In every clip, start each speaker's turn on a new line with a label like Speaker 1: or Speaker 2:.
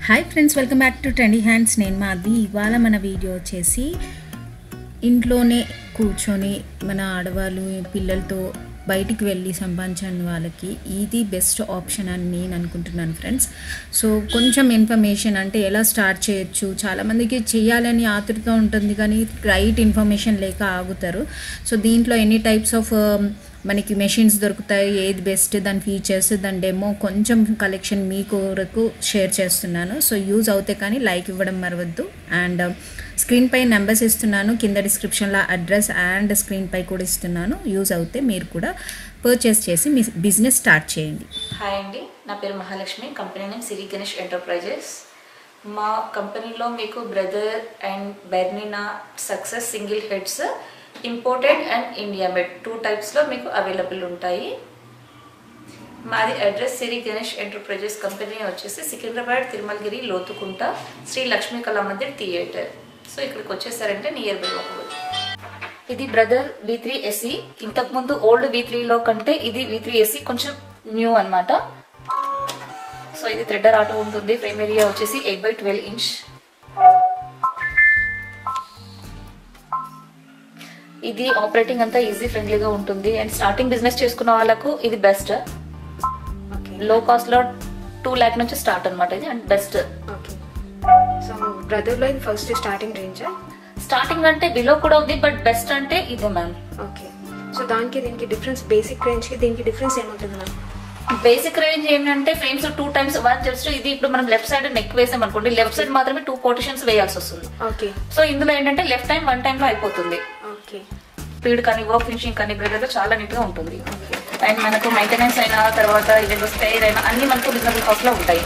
Speaker 1: Hi friends welcome back to trendy hands నేను మాది ఇవాళ మన వీడియో వచ్చేసి ఇంట్లోనే కూర్చొని మన ఆడవాళ్ళు పిల్లలతో బయటికి వెళ్ళి సంపాదించని వాళ్ళకి ఇది బెస్ట్ ఆప్షన్ అని నేను అనుకుంటున్నాను ఫ్రెండ్స్ సో కొంచెం ఇన్ఫర్మేషన్ అంటే ఎలా స్టార్ట్ చేయొచ్చు చాలామందికి చేయాలని ఆతృత ఉంటుంది కానీ రైట్ ఇన్ఫర్మేషన్ లేక ఆగుతారు సో దీంట్లో ఎన్ని టైప్స్ ఆఫ్ మనకి మెషిన్స్ దొరుకుతాయి ఏది బెస్ట్ దాని ఫీచర్స్ దాని డెమో కొంచెం కలెక్షన్ మీ కొరకు షేర్ చేస్తున్నాను సో యూజ్ అవుతే కానీ లైక్ ఇవ్వడం మరవద్దు అండ్ స్క్రీన్ పై నెంబర్స్ ఇస్తున్నాను కింద డిస్క్రిప్షన్లో అడ్రస్ అండ్ స్క్రీన్ పై కూడా ఇస్తున్నాను యూజ్ అవుతే మీరు కూడా పర్చేస్ చేసి మీ బిజినెస్ స్టార్ట్ చేయండి
Speaker 2: హాయ్ అండి నా పేరు Mahalakshmi company name Siri Ganesh enterprises మా కంపెనీలో మీకు brother and Bernina success single heads imported and India made two టైప్స్లో మీకు అవైలబుల్ ఉంటాయి మాది address Siri Ganesh enterprises company వచ్చేసి సికింద్రాబాద్ తిరుమలగిరి లోతుకుంట శ్రీ లక్ష్మీ కళా మందిర్ థియేటర్ సో ఇక్కడికి వచ్చేసారంటే నియర్ బై ఒకవచ్చు ఇది బ్రదర్ వి త్రీ ఎస్ఈ ఇంతకుముందు ఓల్డ్ వి త్రీలో కంటే ఇది వి త్రీ ఎస్ఈ కొంచెం న్యూ అనమాట సో ఇది థ్రెడర్ ఆటో ఉంటుంది ఫ్రేమ్ ఏరియా వచ్చేసి ఎయిట్ బై ట్వెల్వ్ ఇంచ్ ఇది ఆపరేటింగ్ అంతా ఈజీ ఫ్రెండ్లీగా ఉంటుంది అండ్ స్టార్టింగ్ బిజినెస్ చేసుకున్న వాళ్ళకు ఇది బెస్ట్
Speaker 3: ఓకే
Speaker 2: లో కాస్ట్ లో టూ ల్యాక్ నుంచి స్టార్ట్ అనమాట ఇది అండ్ బెస్ట్
Speaker 3: ఓకే సో బ్రదర్లో ఇది ఫస్ట్ స్టార్టింగ్ రేంజా
Speaker 2: స్టార్టింగ్ అంటే బిలో కూడా ఉంది బట్ బెస్ట్ అంటే ఇదే మ్యామ్
Speaker 3: ఓకే సో దానికి దీనికి డిఫరెన్స్ బేసిక్ రేంజ్కి దీనికి డిఫరెన్స్ ఏముంటుంది మ్యామ్
Speaker 2: బేసిక్ రేంజ్ ఏంటంటే frames two times one just ఇది ఇప్పుడు మనం లెఫ్ట్ సైడ్ నెక్ వేసాం అనుకోండి లెఫ్ట్ సైడ్ మాత్రమే టూ కోటేషన్స్ వేయాల్సి వస్తుంది
Speaker 3: ఓకే
Speaker 2: సో ఇందులో ఏంటంటే లెఫ్ట్ టైం వన్ టైం లో అయిపోతుంది
Speaker 3: ఓకే
Speaker 2: స్పీడ్ కానీ వర్క్ ఫినిషింగ్ కానీ బ్రదర్ చాలా నీట్ గా ఉంటుంది అండ్ మనకు మెయింటెనెన్స్ అయినా తర్వాత ఇది స్పేర్ అయినా అన్ని మనకు రీజనబుల్ కాస్ట్ లో ఉంటాయి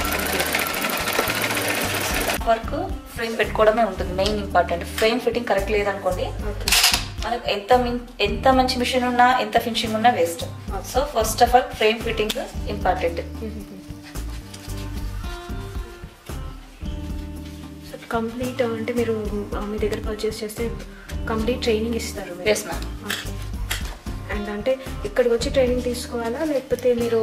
Speaker 2: వర్క్ ఫ్రేమ్ పెట్టుకోవడమే ఉంటుంది main important frame fitting correct లేదనుకోండి
Speaker 3: ఓకే
Speaker 2: మనకు ఎంత మిన్- ఎంత మంచి మిషన్ ఉన్నా ఎంత ఫినిషింగ్ ఉన్నా waste so first of all frame fitting important
Speaker 3: so complete అంటే మీరు ఆ, మీ దగ్గర పర్చేస్ చేస్తే కంప్లీట్ ట్రైనింగ్ ఇస్తారు మీరు.
Speaker 2: ఎస్ మ్యామ్
Speaker 3: ఓకే అండ్ అంటే ఇక్కడికి వచ్చి ట్రైనింగ్ తీసుకోవాలా లేకపోతే మీరు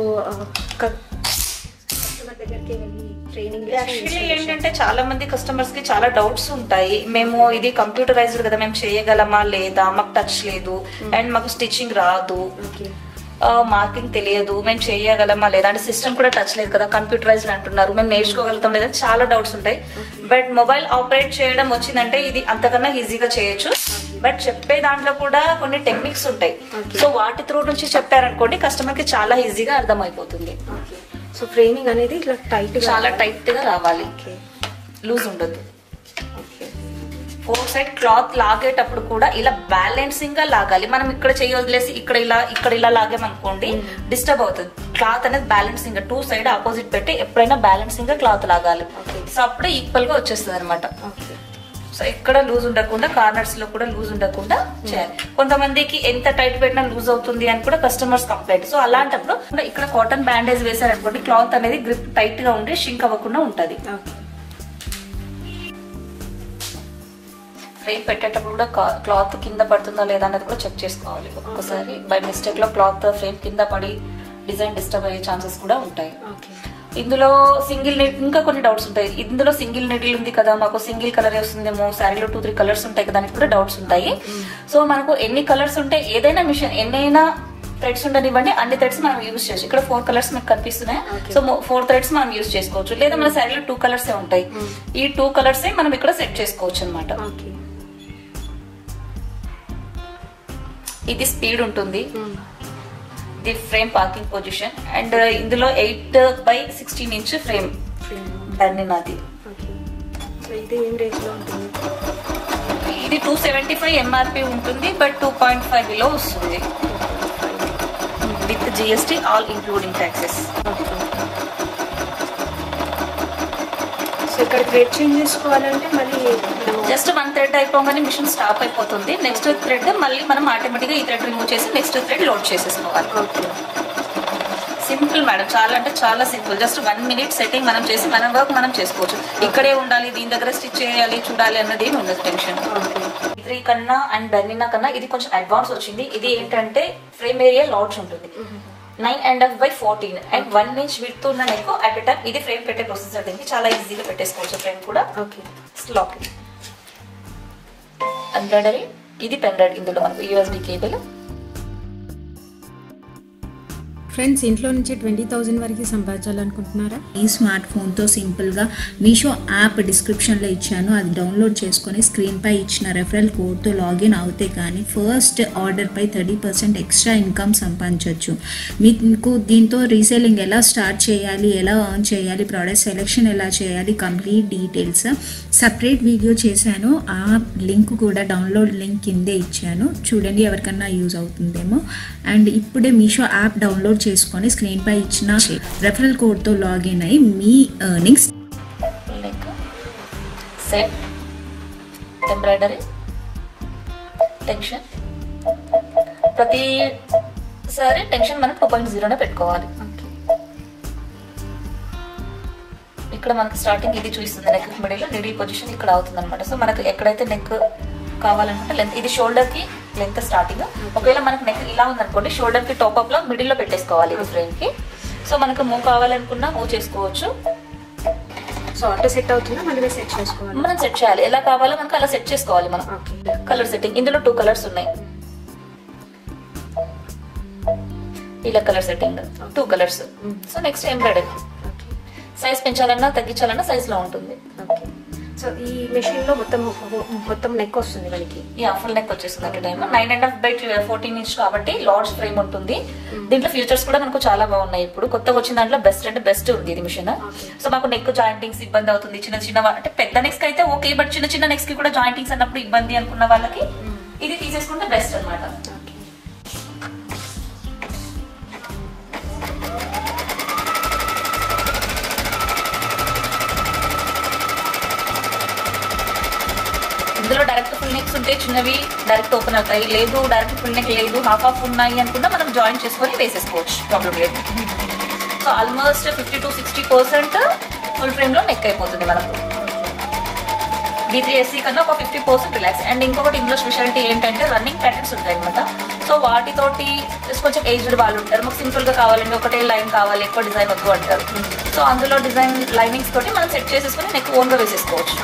Speaker 3: కస్టమర్ దగ్గరికి వెళ్ళి ట్రైనింగ్
Speaker 2: యాక్చువల్లీ ఏంటంటే చాలా మంది కస్టమర్స్ కి చాలా డౌట్స్ ఉంటాయి మేము ఇది కంప్యూటరైజ్డ్ కదా మేము చేయగలమా లేదా మాకు టచ్ లేదు అండ్ మాకు స్టిచ్చింగ్ రాదు
Speaker 3: ఓకే
Speaker 2: మార్కింగ్ తెలియదు మేము చేయగలమా లేదా అంటే సిస్టమ్ కూడా టచ్ లేదు కదా కంప్యూటరైజ్డ్ అంటున్నారు మేము నేర్చుకోగలుగుతాం లేదా చాలా డౌట్స్ ఉంటాయి బట్ మొబైల్ ఆపరేట్ చేయడం వచ్చిందంటే ఇది అంతకన్నా ఈజీగా చేయొచ్చు బట్ చెప్పే దాంట్లో కూడా కొన్ని టెక్నిక్స్ ఉంటాయి
Speaker 3: Okay.
Speaker 2: సో వాటి త్రూ నుంచి చెప్పారనుకోండి కస్టమర్ కి చాలా ఈజీగా అర్థమైపోతుంది
Speaker 3: ఓకే సో ఫ్రేమింగ్ అనేది ఇట్లా టైట్
Speaker 2: చాలా టైట్ గా రావాలి
Speaker 3: ఓకే
Speaker 2: లూజ్ ఉండదు
Speaker 3: ఓకే
Speaker 2: ఫోర్ సైడ్ క్లాత్ లాగేటప్పుడు కూడా ఇలా బ్యాలెన్సింగ్ గా లాగాలి మనం ఇక్కడ చేయి వదిలేసి ఇక్కడ ఇలా ఇక్కడ ఇలా లాగామనుకోండి డిస్టర్బ్ అవుతుంది క్లాత్ అనేది బ్యాలెన్సింగ్ గా టూ సైడ్ ఆపోజిట్ పెట్టి ఎప్పుడైనా బ్యాలెన్సింగ్ గా క్లాత్ లాగాలి
Speaker 3: Okay.
Speaker 2: సో అప్పుడే ఈక్వల్ గా వచ్చేస్తుంది అనమాట
Speaker 3: ఓకే
Speaker 2: సో ఎక్కడ లూజ్ ఉండకుండా కార్నర్స్ లో కూడా లూజ్ ఉండకుండా చేయాలి కొంతమందికి ఎంత టైట్ పెట్టినా లూజ్ అవుతుంది అని కూడా కస్టమర్స్ కంప్లైంట్ సో అలాంటప్పుడు ఇక్కడ కాటన్ బ్యాండేజ్ వేసారనుకోండి క్లాత్ అనేది గ్రిప్ టైట్ గా ఉండి షింక్ అవ్వకుండా ఉంటది
Speaker 3: ఓకే
Speaker 2: ఫ్రేమ్ పెట్టేటప్పుడు కూడా క్లాత్ కింద పడుతుందా లేదా అనేది కూడా చెక్ చేసుకోవాలి ఒక్కొక్కసారి బై మిస్టేక్ లో క్లాత్ ఫ్రేమ్ కింద పడి డిజైన్ డిస్టర్బ్ అయ్యే ఛాన్సెస్ కూడా ఉంటాయి
Speaker 3: ఓకే
Speaker 2: ఇందులో సింగిల్ నెట్ ఇంకా కొన్ని డౌట్స్ ఉంటాయి ఇందులో సింగిల్ నెటిల్ ఉంది కదా మాకు సింగిల్ కలర్ వస్తుందేమో శారీలో టూ త్రీ కలర్స్ ఉంటాయి కదా అని కూడా డౌట్స్ ఉంటాయి సో మనకు ఎన్ని కలర్స్ ఉంటాయి ఏదైనా మిషన్ ఎన్నైనా థ్రెడ్స్ ఉండనివ్వండి అన్ని థ్రెడ్స్ మనం యూజ్ చేయొచ్చు ఇక్కడ ఫోర్ కలర్స్ మీకు కనిపిస్తున్నాయి
Speaker 3: Okay.
Speaker 2: సో ఫోర్ థ్రెడ్స్ మనం యూజ్ చేసుకోవచ్చు లేదా మన శారీలో టూ కలర్స్ ఉంటాయి ఈ టూ కలర్స్ మనం ఇక్కడ సెట్ చేసుకోవచ్చు అనమాట
Speaker 3: ఓకే
Speaker 2: ఇది స్పీడ్ ఉంటుంది ఇది ఫ్రేమ్ పార్కింగ్ పొజిషన్ అండ్ ఇందులో eight by sixteen inch frame
Speaker 3: frame
Speaker 2: బర్నినాది
Speaker 3: ఓకే సో ఇది ఏం రేంజ్లో ఉంటుంది
Speaker 2: ఇది టూ సెవెంటీ ఫైవ్ ఎంఆర్పి ఉంటుంది but two point five below వస్తుంది with GST all including taxes
Speaker 3: okay so ఇక్కడ థ్రెడ్ చేంజ్ చేసుకోవాలంటే మళ్ళీ మనము
Speaker 2: జస్ట్ వన్ థ్రెడ్ అయిపోగానే మిషన్ స్టాప్ అయిపోతుంది నెక్స్ట్ థ్రెడ్ మళ్ళీ మనం ఆటోమేటిక్ గా ఈ థ్రెడ్ రిమూవ్ చేసి నెక్స్ట్ థ్రెడ్ లోడ్ చేసేసుకోవాలి
Speaker 3: ఓకే
Speaker 2: సింపుల్ మేడం చాలా అంటే చాలా simple just one minute setting మనం చేసి మన వర్క్ మనం చేసుకోవచ్చు ఇక్కడే ఉండాలి దీని దగ్గర స్టిచ్ చేయాలి చూడాలి అన్నది ఏమి ఉండదు టెన్షన్
Speaker 3: ఓకే
Speaker 2: త్రీ కన్నా అండ్ బెర్నినా కన్నా ఇది కొంచెం అడ్వాన్స్ వచ్చింది ఇది ఏంటంటే ఫ్రేమ్ ఏరియా లాడ్జ్ ఉంటుంది nine and half by fourteen and one inch with ఉన్న నెక్ అట్ టైం ఇది ఫ్రేమ్ పెట్టే ప్రొసెసర్ దీనికి చాలా ఈజీగా పెట్టేసుకోవచ్చు ఫ్రేమ్ కూడా
Speaker 3: ఓకే
Speaker 2: లాక్ ఎంబ్రాయిడరీ ఇది పెన్ డ్రైవ్ ఇందులో మనకు యూఎస్బి కేబుల్
Speaker 1: ఫ్రెండ్స్ ఇంట్లో నుంచి ట్వంటీ థౌజండ్ వరకు సంపాదించాలనుకుంటున్నారా ఈ స్మార్ట్ ఫోన్తో సింపుల్గా మీషో యాప్ డిస్క్రిప్షన్లో ఇచ్చాను అది డౌన్లోడ్ చేసుకొని స్క్రీన్పై ఇచ్చిన రెఫరల్ కోడ్తో లాగిన్ అవుతే కానీ ఫస్ట్ ఆర్డర్పై థర్టీ పర్సెంట్ ఎక్స్ట్రా ఇన్కమ్ సంపాదించవచ్చు మీకు దీంతో రీసేలింగ్ ఎలా స్టార్ట్ చేయాలి ఎలా ఆన్ చేయాలి ప్రోడక్ట్ సెలెక్షన్ ఎలా చేయాలి కంప్లీట్ డీటెయిల్స్ సపరేట్ వీడియో చేశాను ఆ లింక్ కూడా డౌన్లోడ్ లింక్ కిందే ఇచ్చాను చూడండి ఎవరికన్నా యూజ్ అవుతుందేమో అండ్ ఇప్పుడే మీషో యాప్ డౌన్లోడ్ చేసుకొని స్క్రీన్పై ఇచ్చిన రెఫరల్ కోడ్తో లాగిన్ అయ్యి మీ earnings
Speaker 2: neck set embroidery tension ప్రతిసారి టెన్షన్ మనం టూ పాయింట్ జీరోనే పెట్టుకోవాలి
Speaker 3: ఓకే
Speaker 2: ఇక్కడ మనకు స్టార్టింగ్ ఇది చూపిస్తుంది నెక్ మిడిల్ నిడి పొజిషన్ ఇక్కడ అవుతుంది అనమాట సో మనకు ఎక్కడైతే నెక్ కావాలనుకుంటే లెంత్ ఇది షోల్డర్ కి లెంత్ స్టార్టింగ్ ఒకవేళ మనకు నెక్ ఇలా ఉందనుకోండి షోల్డర్ కి టాప్ అప్ లో మిడిల్ లో పెట్టేసుకోవాలి ఇది ఫ్రేమ్ కి సో మనకు మూవ్ కావాలనుకున్నా మూవ్ చేసుకోవచ్చు
Speaker 3: సో ఆటో సెట్ అవుతుందా మనమే సెట్ చేసుకోవాలి
Speaker 2: మనం సెట్ చేయాలి ఎలా కావాలో మనకు అలా సెట్ చేసుకోవాలి మనం
Speaker 3: ఓకే
Speaker 2: కలర్ సెట్టింగ్ ఇందులో టూ కలర్స్ ఉన్నాయి ఇలా colour setting two colours so next embroidery
Speaker 3: okay
Speaker 2: size పెంచాలన్నా తగ్గించాలన్నా సైజ్ లో ఉంటుంది
Speaker 3: ఓకే సో ఈ మెషిన్ లో మొత్తం మొత్తం నెక్ వస్తుంది మనకి
Speaker 2: యా ఫుల్ నెక్ వచ్చేస్తుంది at time nine and half by fourteen inch కాబట్టి లార్జ్ ఫ్రేమ్ ఉంటుంది దీంట్లో ఫీచర్స్ కూడా మనకు చాలా బాగున్నాయి ఇప్పుడు కొత్తగా వచ్చిన దాంట్లో బెస్ట్ అంటే బెస్ట్ ఉంది ఇది మిషన్ సో మాకు నెక్ జాయింటింగ్స్ ఇబ్బంది అవుతుంది చిన్న చిన్న వా- అంటే పెద్ద నెక్స్ కి అయితే ఓకే బట్ చిన్న చిన్న నెక్స్ కి కూడా జాయింటింగ్స్ అన్నప్పుడు ఇబ్బంది అనుకున్న వాళ్ళకి ఇది తీసేసుకుంటే బెస్ట్ అన్నమాట
Speaker 3: ఓకే
Speaker 2: ఇందులో డైరెక్ట్ ఫుల్ నెక్స్ ఉంటే చిన్నవి డైరెక్ట్ ఓపెన్ అవుతాయి లేదు డైరెక్ట్ ఫుల్ నెక్ లేదు హాఫ్ ఆఫ్ ఉన్నాయి అనుకుంటే మనం జాయిన్ చేసుకొని వేసేసుకోవచ్చు ప్రాబ్లం లేదు so almost fifty to sixty percent full frame లో నెక్ అయిపోతుంది మనకు బీ త్రీ ఎస్సీ కన్నా ఒక ఫిఫ్టీ పర్సెంట్ రిలాక్స్ అండ్ ఇంకొకటి ఇందులో స్పెషాలిటీ ఏంటంటే రన్నింగ్ ప్యాటర్న్స్ ఉంటాయి అనమాట సో వాటితోటి just కొంచెం ఏజ్డ్ వాళ్ళు ఉంటారు మాకు సింపుల్ గా కావాలండి ఒకటే లైన్ కావాలి ఎక్కువ డిజైన్ వద్దు అంటారు సో అందులో డిజైన్ లైనింగ్స్ తోటి మనం సెట్ చేసేసుకొని నెక్ ఓన్ గా వేసేసుకోవచ్చు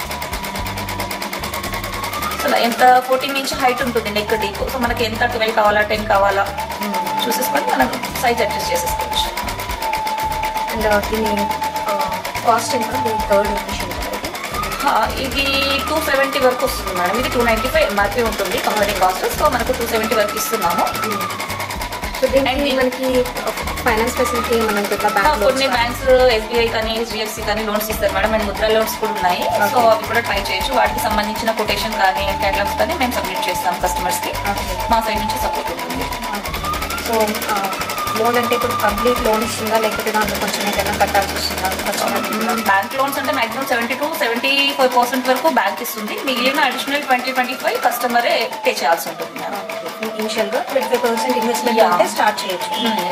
Speaker 2: సో ఎంత ఫోర్టీన్ ఇంచ్ హైట్ ఉంటుంది నెక్ డీప్ సో మనకి ఎంత ట్వెల్వ్ కావాలా టెన్ కావాలా చూసేసుకొని మనం సైజ్ అడ్జస్ట్ చేసేసుకోవచ్చు
Speaker 3: అండ్ దీని కాస్ట్ ఎంత దీని థర్డ్ మెషిన్
Speaker 2: హా, ఇది టూ సెవెంటీ వరకు వస్తుంది మేడం ఇది టూ నైంటీ ఫైవ్ ఎంఆర్పీ ఉంటుంది కంపెనీ కాస్ట్ సో మనకు టూ సెవెంటీ వరకు ఇస్తున్నాము
Speaker 3: సో దీనికి మనకి ఫైనాన్స్ ఫెసిలిటీ మనకి ఇట్లా
Speaker 2: ఆ,
Speaker 3: బ్యాంక్
Speaker 2: కొన్ని బ్యాంక్స్ ఎస్బీఐ కానీ హెచ్డిఎఫ్సి కానీ లోన్స్ ఇస్తారు మేడం అండ్ ముద్రా లోన్స్ కూడా ఉన్నాయి సో అవి కూడా ట్రై చేయొచ్చు వాటికి సంబంధించిన కొటేషన్ కానీ క్యాటలాగ్స్ కానీ మేము సబ్మిట్ చేస్తాం కస్టమర్స్ కి మా సైడ్ నుంచి సపోర్ట్ ఉంటుంది
Speaker 3: సో లోన్ అంటే ఇప్పుడు కంప్లీట్ లోన్ ఇస్తుందా లేకపోతే దాంట్లో కొంచెం ఏదైనా కట్టాల్సి వస్తుందా కొంచెం
Speaker 2: బ్యాంక్ లోన్స్ అంటే maximum seventy to seventy five percent వరకు బ్యాంక్ ఇస్తుంది మిగిలిన అడిషనల్ ట్వంటీ ట్వంటీ ఫైవ్ కస్టమరే పే చేయాల్సి ఉంటుంది మేడం
Speaker 3: ఇనిషియల్గా twenty five percent investment
Speaker 2: Yeah.
Speaker 3: అయితే స్టార్ట్ చేయొచ్చు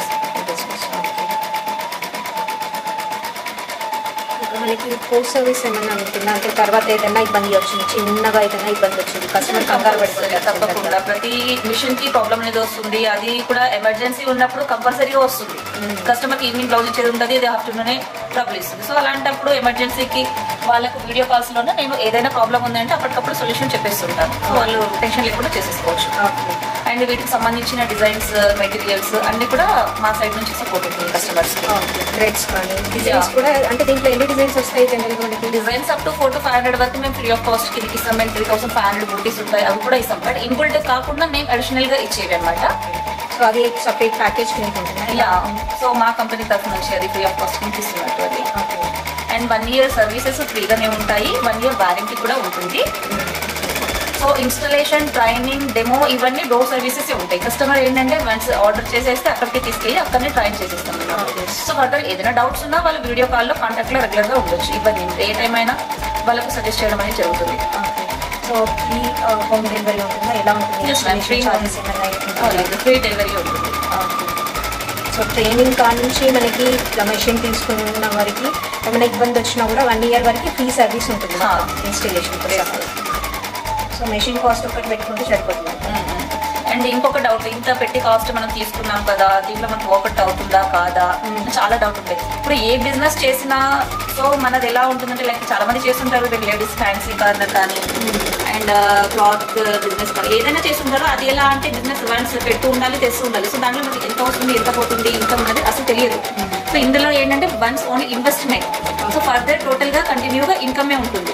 Speaker 3: ఇప్పుడు మనకి పోస్ట్ సర్వీస్ ఏమన్నా ఉంటుందా అంటే తర్వాత ఏదైనా ఇబ్బంది వచ్చింది చిన్నగా ఏదైనా ఇబ్బంది వచ్చింది కస్టమర్ కంగారు
Speaker 2: తప్పకుండా తప్పకుండా
Speaker 3: పడిపోతుంది
Speaker 2: ప్రతి మిషన్ కి ప్రాబ్లం అనేది వస్తుంది అది కూడా ఎమర్జెన్సీ ఉన్నప్పుడు కంపల్సరీగా వస్తుంది కస్టమర్ కి ఈవినింగ్ బ్లౌజ్ ఇచ్చేది ఉంటుంది అది ఆఫ్టర్నూన్ ట్రబుల్ ఇస్తుంది సో అలాంటప్పుడు ఎమర్జెన్సీకి వాళ్ళకు వీడియో కాల్స్ లోనే నేను ఏదైనా ప్రాబ్లం ఉందంటే అప్పటికప్పుడు సొల్యూషన్ చెప్పేస్తుంటాను సో వాళ్ళు టెన్షన్ లేకుండా చేసేసుకోవచ్చు
Speaker 3: ఓకే
Speaker 2: అండ్ వీటికి సంబంధించిన డిజైన్స్ మెటీరియల్స్ అన్ని కూడా మా సైడ్ నుంచి సపోర్ట్ ఉంటుంది కస్టమర్స్ కి
Speaker 3: ఓకే థ్రెడ్స్ కానీ డిజైన్స్
Speaker 2: Yeah.
Speaker 3: కూడా అంటే దీంట్లో ఎన్ని డిజైన్స్ వస్తాయి జనరల్గా మనకి
Speaker 2: designs up to four to five hundred వరకు మేము ఫ్రీ ఆఫ్ కాస్ట్ కిందకి ఇస్తాం మేము త్రీ థౌసండ్ ఫైవ్ హండ్రెడ్ బుటీస్ ఉంటాయి అవి కూడా ఇస్తాం బట్ ఇన్బుల్ట్ కాకుండా మేము అడిషనల్ గా ఇచ్చేవి అనమాట
Speaker 3: సో అది సపరేట్ ప్యాకేజ్ కింద ఉంటుంది
Speaker 2: యా సో మా కంపెనీ తరఫు నుంచి అది ఫ్రీ ఆఫ్ కాస్ట్ కిందకి ఇస్తున్నట్టు అది
Speaker 3: okay
Speaker 2: and one year services ఫ్రీగానే ఉంటాయి వన్ ఇయర్ వారంటీ కూడా ఉంటుంది సో ఇన్స్టలేషన్ ట్రైనింగ్ డెమో ఇవన్నీ డోర్ సర్వీసెస్ ఉంటాయి కస్టమర్ ఏంటంటే వన్స్ ఆర్డర్ చేసేస్తే అక్కడికి తీసుకెళ్ళి అక్కడనే ట్రైన్ చేసేస్తాం
Speaker 3: Okay.
Speaker 2: సో ఫర్దర్ ఏదైనా డౌట్స్ ఉన్నా వాళ్ళు వీడియో కాల్లో కాంటాక్ట్లో రెగ్యులర్గా ఉండొచ్చు ఇబ్బంది ఏం లేదు. ఏ టైం అయినా వాళ్ళకు సజెస్ట్ చేయడం అనేది జరుగుతుంది
Speaker 3: ఓకే సో ఈ హోమ్ డెలివరీ ఉంటుందా ఎలా ఉంటుంది
Speaker 2: Yes, ma'am. Free home.
Speaker 3: Charges ఏమైనా ఉంటుందా?
Speaker 2: ఫ్రీ డెలివరీ ఉంటుంది
Speaker 3: సో ట్రైనింగ్ కాడ నుంచి మనకి మెషిన్ తీసుకున్న వరకు ఏమైనా ఇబ్బంది వచ్చినా కూడా వన్ ఇయర్ వరకు ఫ్రీ సర్వీస్ ఉంటుంది
Speaker 2: Ah.
Speaker 3: Installation so machine cost ఒకటి పెట్టుకుంటే సరిపోతుంది
Speaker 2: అండ్ ఇంకొక డౌట్ ఇంత పెట్టి కాస్ట్ మనం తీసుకున్నాం కదా దీంట్లో మనకు వర్కౌట్ అవుతుందా కాదా చాలా డౌట్ ఉంటాయి ఇప్పుడు ఏ బిజినెస్ చేసినా సో మనది ఎలా ఉంటుందంటే లైక్ చాలా మంది చేస్తుంటారు లేడీస్ ఫ్యాన్సీ కార్నర్ కానీ అండ్ క్లాత్ బిజినెస్ కానీ ఏదైనా చేస్తుంటారో అది ఎలా అంటే బిజినెస్ వన్స్ పెట్టు ఉండాలి తెస్తూ ఉండాలి సో దాంట్లో మనకి ఎంత వస్తుంది ఎంత పోతుంది ఇన్కమ్ అనేది అసలు తెలియదు సో ఇందులో ఏంటంటే once only investment so further టోటల్గా కంటిన్యూగా ఇన్కమే ఉంటుంది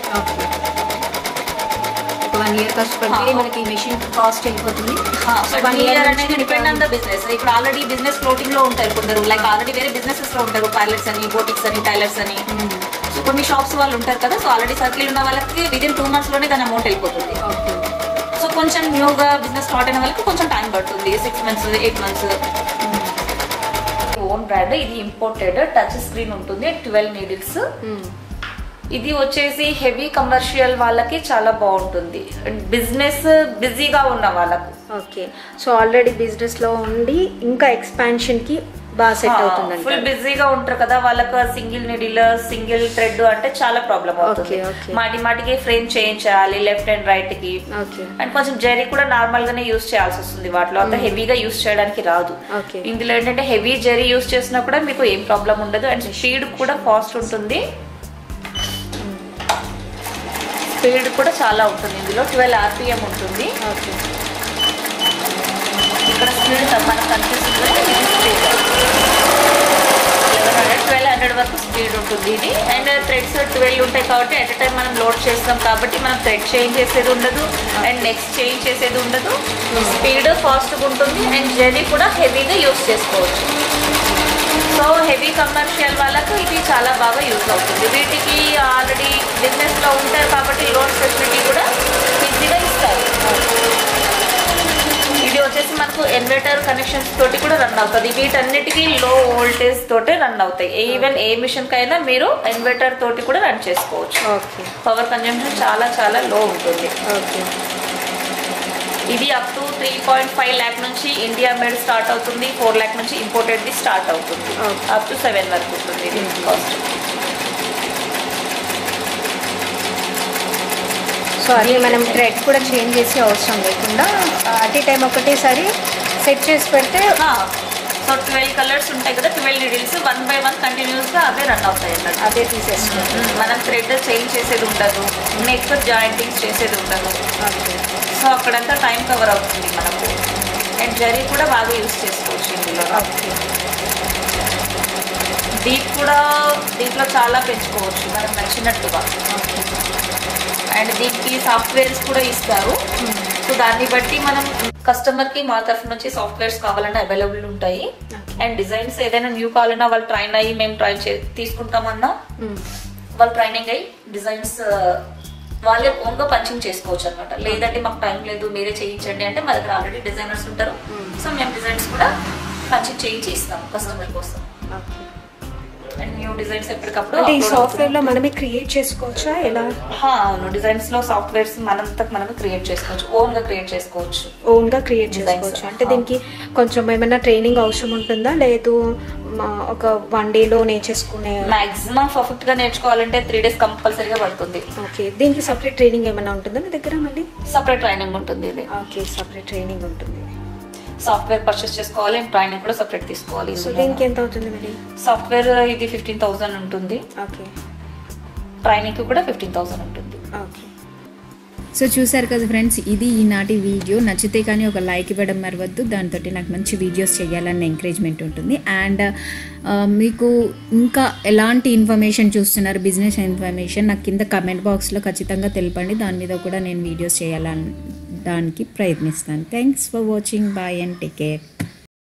Speaker 3: ఒక వన్ ఇయర్ కష్టపడితే
Speaker 2: ఆ.
Speaker 3: మనకి మెషిన్ కాస్ట్ వెళ్ళిపోతుంది సో
Speaker 2: వన్ ఇయర్ అనేది డిపెండ్ ఆన్ ద బిజినెస్ ఇప్పుడు ఆల్రెడీ బిజినెస్ ఫ్లోటింగ్ లో ఉంటారు కొందరు లైక్ ఆల్రెడీ వేరే బిజినెసెస్ లో ఉంటారు పార్లర్స్ అని బోటిక్స్ అని టైలర్స్ అని సో కొన్ని షాప్స్ వాళ్ళు ఉంటారు కదా సో ఆల్రెడీ సర్కిల్ ఉన్న వాళ్ళకి విదిన్ టూ మంత్స్ లోనే దాని అమౌంట్ వెళ్ళిపోతుంది
Speaker 3: ఓకే
Speaker 2: సో కొంచెం న్యూగా బిజినెస్ స్టార్ట్ అయిన వాళ్ళకి కొంచెం టైం పడుతుంది six months eight months own brand ఇది ఇంపోర్టెడ్ టచ్ స్క్రీన్ ఉంటుంది ట్వెల్వ్ నీడిల్స్ ఇది వచ్చేసి హెవీ కమర్షియల్ వాళ్ళకి చాలా బాగుంటుంది బిజినెస్ బిజీగా ఉన్న వాళ్ళకు
Speaker 3: ఓకే సో ఆల్రెడీ బిజినెస్ లో ఉండి ఇంకా ఎక్స్పాన్షన్ కి బాగా సెట్ అవుతుందంట
Speaker 2: ఫుల్ బిజీగా ఉంటారు కదా వాళ్ళకు సింగిల్ నిడిల్ సింగిల్ థ్రెడ్ అంటే చాలా ప్రాబ్లం అవుతుంది
Speaker 3: Okay, okay.
Speaker 2: మాటి మాటికి ఫ్రేమ్ చేంజ్ చేయాలి లెఫ్ట్ అండ్ రైట్ కి
Speaker 3: ఓకే
Speaker 2: అండ్ కొంచెం జరీ కూడా నార్మల్ గానే యూస్ చేయాల్సి వస్తుంది వాటిలో అంత హెవీగా యూస్ చేయడానికి రాదు
Speaker 3: Okay.
Speaker 2: ఇందులో ఏంటంటే హెవీ జరీ యూస్ చేసినా కూడా మీకు ఏం ప్రాబ్లం ఉండదు అండ్ స్పీడ్ కూడా ఫాస్ట్ ఉంటుంది స్పీడ్ కూడా చాలా ఉంటుంది ఇందులో ట్వెల్వ్ ఆర్పిఎం ఉంటుంది
Speaker 3: ఓకే
Speaker 2: ఇక్కడ స్పీడ్ మనకు కనిపిస్తుంది ఇది speed eleven hundred twelve hundred వరకు స్పీడ్ ఉంటుంది ఇది అండ్ థ్రెడ్స్ ట్వెల్వ్ ఉంటాయి కాబట్టి అట్ టైం మనం లోడ్ చేస్తాం కాబట్టి మనం థ్రెడ్ చేంజ్ చేసేది ఉండదు అండ్ నెక్స్ట్ చేంజ్ చేసేది ఉండదు స్పీడ్ ఫాస్ట్గా ఉంటుంది అండ్ జర్నీ కూడా హెవీగా యూస్ చేసుకోవచ్చు సో హెవీ కమర్షియల్ వాళ్ళకు ఇది చాలా బాగా యూజ్ అవుతుంది వీటికి ఆల్రెడీ బిజినెస్లో ఉంటారు కాబట్టి లోన్ ఫెసిలిటీ కూడా ఈజీగా ఇస్తారు ఇది వచ్చేసి మనకు ఇన్వర్టర్ కనెక్షన్స్ తోటి కూడా రన్ అవుతుంది వీటన్నిటికీ లో వోల్టేజ్ తోటే రన్ అవుతాయి ఈవెన్ ఏ మిషన్ కైనా మీరు ఇన్వర్టర్ తోటి కూడా రన్ చేసుకోవచ్చు
Speaker 3: ఓకే
Speaker 2: పవర్ కన్జంప్షన్ చాలా చాలా లో ఉంటుంది
Speaker 3: ఓకే
Speaker 2: ఇది up to three point five lakh నుంచి ఇండియా మేడ్ స్టార్ట్ అవుతుంది ఫోర్ ల్యాక్ నుంచి ఇంపోర్టెడ్ ది స్టార్ట్ అవుతుంది
Speaker 3: Okay.
Speaker 2: అప్ టు సెవెన్ వరకు ఉంటుంది ఇది కాస్ట్
Speaker 3: సో అది మనం థ్రెడ్ కూడా చేంజ్ చేసే అవసరం లేకుండా అట్ ఏ టైం ఒకటేసారి సెట్ చేసి పెడితే
Speaker 2: సో ట్వెల్వ్ కలర్స్ ఉంటాయి కదా twelve needles one by one కంటిన్యూస్గా అవే రన్ అవుతాయి అన్నట్టు
Speaker 3: అదే తీసేసుకుంటాం
Speaker 2: మనం థ్రెడ్ చేంజ్ చేసేది ఉండదు నెక్ జాయింటింగ్స్ చేసేది ఉండదు
Speaker 3: ఓకే
Speaker 2: సో అక్కడంతా టైం కవర్ అవుతుంది మనకు అండ్ జరీ కూడా బాగా యూస్ చేసుకోవచ్చు ఇందులో
Speaker 3: ఓకే
Speaker 2: డీప్ కూడా దీంట్లో చాలా పెంచుకోవచ్చు మనకు నచ్చినట్టుగా అండ్ దీనికి సాఫ్ట్వేర్స్ కూడా ఇస్తారు సో దాన్ని బట్టి మనం కస్టమర్ కి మా తరఫు నుంచి సాఫ్ట్వేర్స్ కావాలన్నా అవైలబుల్ ఉంటాయి అండ్ డిజైన్స్ ఏదైనా న్యూ కావాలన్నా వాళ్ళు ట్రైన్ అయ్యి మేము ట్రై చే తీసుకుంటామన్నా వాళ్ళు ట్రైనింగ్ అయ్యి డిజైన్స్ వాళ్ళే ఓన్ గా పంచింగ్ చేసుకోవచ్చు అనమాట లేదంటే మాకు టైం లేదు మీరే చేయించండి అంటే మా దగ్గర ఆల్రెడీ డిజైనర్స్ ఉంటారు సో మేము డిజైన్స్ కూడా పంచింగ్ చేయించి ఇస్తాం కస్టమర్ కోసం
Speaker 3: ఓకే
Speaker 2: అండ్ న్యూ డిజైన్స్ ఎప్పటికప్పుడు
Speaker 3: అంటే ఈ
Speaker 2: upload
Speaker 3: సాఫ్ట్వేర్ లో మనమే క్రియేట్ చేసుకోవచ్చా ఎలా
Speaker 2: హా, అవును డిజైన్స్ లో సాఫ్ట్వేర్స్ మనంతకు మనమే క్రియేట్ చేసుకోవచ్చు ఓన్ గా క్రియేట్ చేసుకోవచ్చు
Speaker 3: ఓన్ గా క్రియేట్
Speaker 2: Designs.
Speaker 3: చేసుకోవచ్చు అంటే దీనికి కొంచెం ఏమైనా ట్రైనింగ్ అవసరం ఉంటుందా లేదు మా- ఒక వన్ డే లో నేర్చేసుకునే
Speaker 2: మాక్సిమం పర్ఫెక్ట్ గా నేర్చుకోవాలంటే త్రీ డేస్ కంపల్సరీగా పడుతుంది
Speaker 3: ఓకే దీనికి సపరేట్ ట్రైనింగ్ ఏమైనా ఉంటుందా మీ దగ్గర మళ్ళీ
Speaker 2: సపరేట్ ట్రైనింగ్ ఉంటుంది ఇది
Speaker 3: ఓకే సపరేట్ ట్రైనింగ్ ఉంటుంది
Speaker 2: సాఫ్ట్వేర్ పర్చేస్ చేసుకోవాలి అండ్ ట్రైనింగ్ కూడా సపరేట్ తీసుకోవాలి
Speaker 3: సో దీనికి ఎంత అవుతుంది మరి
Speaker 2: సాఫ్ట్వేర్ ఇది ఫిఫ్టీన్ థౌసండ్ ఉంటుంది
Speaker 3: ఓకే
Speaker 2: ట్రైనింగ్ కి కూడా ఫిఫ్టీన్ థౌసండ్ ఉంటుంది
Speaker 3: ఓకే
Speaker 1: సో చూసారు కదా ఫ్రెండ్స్ ఇది ఈనాటి వీడియో నచ్చితే కానీ ఒక లైక్ ఇవ్వడం మరవద్దు దాంతో నాకు మంచి వీడియోస్ చేయాలన్న ఎంకరేజ్మెంట్ ఉంటుంది అండ్ మీకు ఇంకా ఎలాంటి ఇన్ఫర్మేషన్ చూస్తున్నారు బిజినెస్ ఇన్ఫర్మేషన్ నాకు కింద కమెంట్ బాక్స్లో ఖచ్చితంగా తెలపండి దాని మీద కూడా నేను వీడియోస్ చేయాలని దానికి ప్రయత్నిస్తాను thanks for watching bye and take care